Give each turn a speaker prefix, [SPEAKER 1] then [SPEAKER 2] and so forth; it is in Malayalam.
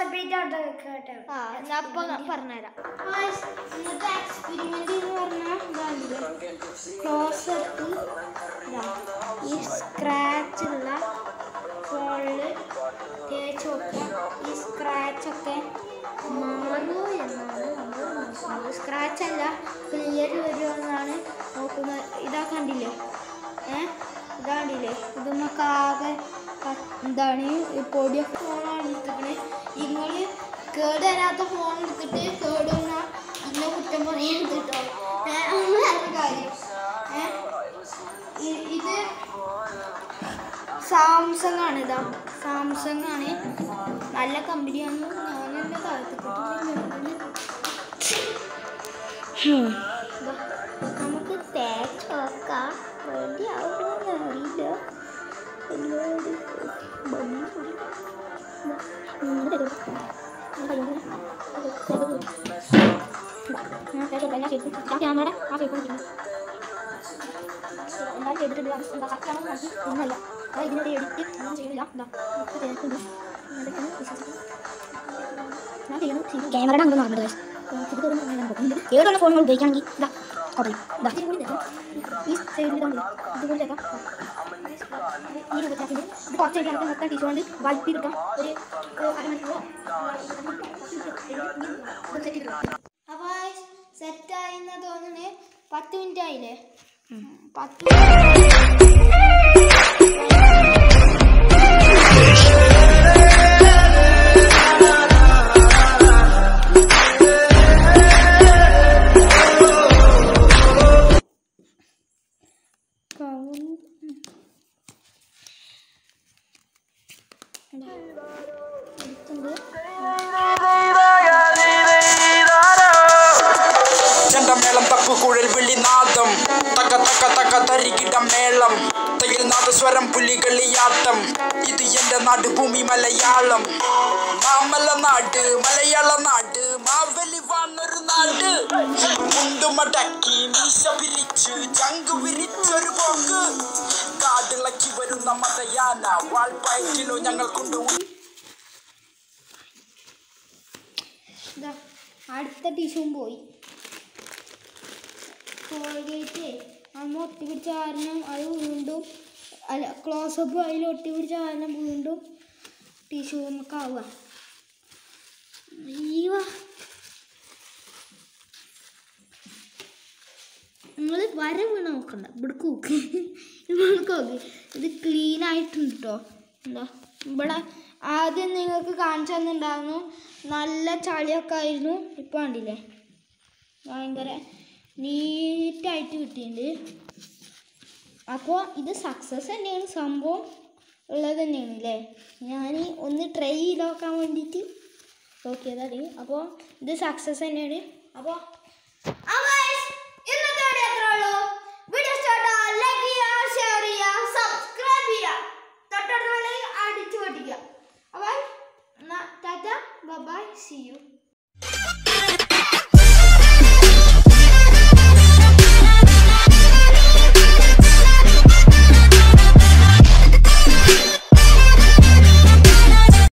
[SPEAKER 1] ക്ലോസപ്പ് അവിടെ കേട്ടോ
[SPEAKER 2] ആ ഞാൻ അപ്പൊ പറഞ്ഞുതരാം ഇന്നത്തെ എക്സ്പെരിമെന്റ് എന്ന് പറഞ്ഞാൽ ക്ലോസപ്പ് ഈ സ്ക്രാച്ച് ഉള്ള ഫോണില് തേച്ച് നോക്കുക ഈ സ്ക്രാച്ച് ഒക്കെ മാറുമോ എന്നാണ് നമ്മൾ നോക്കുന്നത് സ്ക്രാച്ച് അല്ല ക്ലിയർ വരുമോ എന്നാണ് നോക്കുന്നത് ഇതാ കണ്ടില്ലേ ഏ ഇതാ കണ്ടില്ലേ ഇതൊന്നൊക്കെ ആകെ ക- എന്താണ് ഈ പൊടിയൊക്കെ ഫോണാണ് എടുത്തിക്കണേ നിങ്ങൾ കേട് വരാത്ത ഫോൺ എടുത്തിട്ട് കേട് വന്നാൽ ഇന്ന കുറ്റം പറയരുത് കേട്ടോ ഏ അത് വേറെ കാര്യം ഏ ഇ- ഇത് സാംസങ് ആണ് ഇതാ സാംസങ് ആണ് നല്ല കമ്പനിയാണ് ഞാൻ എൻ്റെ കാലത്ത് നമുക്ക് തേച്ച് നോക്കാം റെഡി ആവുമെന്ന് അറിയില്ല എല്ലാവരും ഭംഗി കൂടി. ദാ, ഇങ്ങനെ തരും. ഞാൻ കയ്യോണ്ട് ഞാൻ തേച്ച് നോക്കാം. ഞാൻ ചെയ്തു. ഞാൻ ക്യാമറ ആ ചെയ്തു നോക്കുന്നു. എന്താ ചെയ്തിട്ടുണ്ട് അത് എന്താ കറക്റ്റാണെന്ന് നോക്കി ഒന്നല്ല അത് ഇതിനൊരു എഡിറ്റ് ഒന്നും ചെയ്യുന്നില്ല എന്താ ഒക്കെ തേക്കുന്നുണ്ട് അതൊക്കെയാണ് വിശ്വസിക്കുന്നത് ഞാൻ ചെയ്യുന്നത് ശരി ക്യാമറയുടെ അങ്ങനെ നടന്നത് ഇത് തോന്നുന്നു അങ്ങനെ നോക്കുന്നുണ്ട് ഏതുള്ള ഫോണുകൾ ഉപയോഗിക്കുകയാണെങ്കിൽ ഇതാ കുഴപ്പമില്ല ഇതാ ഇതും കൂടി തേക്കാം ഈ സൈഡിൽ ഇതുണ്ട് ഇതുകൂടി തേക്കാം ഈ രൂപത്തിലാക്കിയിട്ട് ഇത് കുറച്ച് കഴിഞ്ഞാൽ മൊത്തം ടിഷ്യൂ കൊണ്ട് വൈപ്പ് ചെയ്തിട്ടാം ഒരു ഒരു അരമണിക്കൂറോ അപ്പോൾ സെറ്റായി എന്ന് തോന്നുന്നത് പത്ത് മിനിറ്റ് ആയില്ലേ പത്ത്
[SPEAKER 3] ചെണ്ടമേളം തപ്പുകുഴൽ വിളിനാദം തക്ക തക്ക തക്ക തരികിട മേളം തയിൽ നാദസ്വരം പുലികളിയാട്ടം ഇത് എന്റെ നാട് ഭൂമി മലയാളം മാമല നാട് മലയാള നാട് മാവലി വാണൊരു നാട് മുണ്ടുമടക്കി മീശ പിരിച്ച് ചങ്ക് വിരിച്ചൊരു പോക്ക് കാടിളക്കി വരുന്ന മതയാന വാൾപ്പയറ്റിലോ ഞങ്ങൾക്കുണ്ട്
[SPEAKER 2] ഇതാ അടുത്ത ടിഷ്യൂം പോയി കോൾഗേറ്റ് അമ്മ ഒട്ടിപ്പിടിച്ച കാരണം അത് വീണ്ടും അല്ല ക്ലോസപ്പ് അതിൽ ഒട്ടിപ്പിടിച്ച കാരണം വീണ്ടും ടിഷ്യൂ നമുക്ക് ആവുക അയ്യോ നിങ്ങൾ വര വീണ നോക്കണ്ട ഇവിടെ കൂക്ക് ഇവിടെ നോക്ക് ഇത് ക്ലീൻ ആയിട്ടുണ്ട് കേട്ടോ എന്താ ഇവിടെ ആദ്യം നിങ്ങൾക്ക് കാണിച്ചു തന്നിട്ടുണ്ടായിരുന്നു നല്ല ചളിയൊക്കെ ആയിരുന്നു ഇപ്പോൾ കണ്ടില്ലേ ഭയങ്കര നീറ്റായിട്ട് കിട്ടിയിട്ടുണ്ട് അപ്പോൾ ഇത് സക്സസ് തന്നെയാണ് സംഭവം ഉള്ളത് തന്നെയാണ് അല്ലേ ഞാൻ ഒന്ന് ട്രൈ ചെയ്ത് നോക്കാൻ വേണ്ടിയിട്ട് നോക്കിയതാണ് അപ്പോൾ ഇത് സക്സസ് തന്നെയാണ് അപ്പോൾ ഇന്നത്തെ വീഡിയോ അത്രേ ഉള്ളൂ വീഡിയോ ഇഷ്ടപ്പെട്ടാൽ ലൈക്ക് ചെയ്യുക ഷെയർ ചെയ്യുക സബ്സ്ക്രൈബ് ചെയ്യുക തൊട്ടടുത്തുള്ള അടിച്ചു പൊട്ടിക്കുക അപ്പോൾ എന്നാൽ ടാറ്റ ബൈ സി യു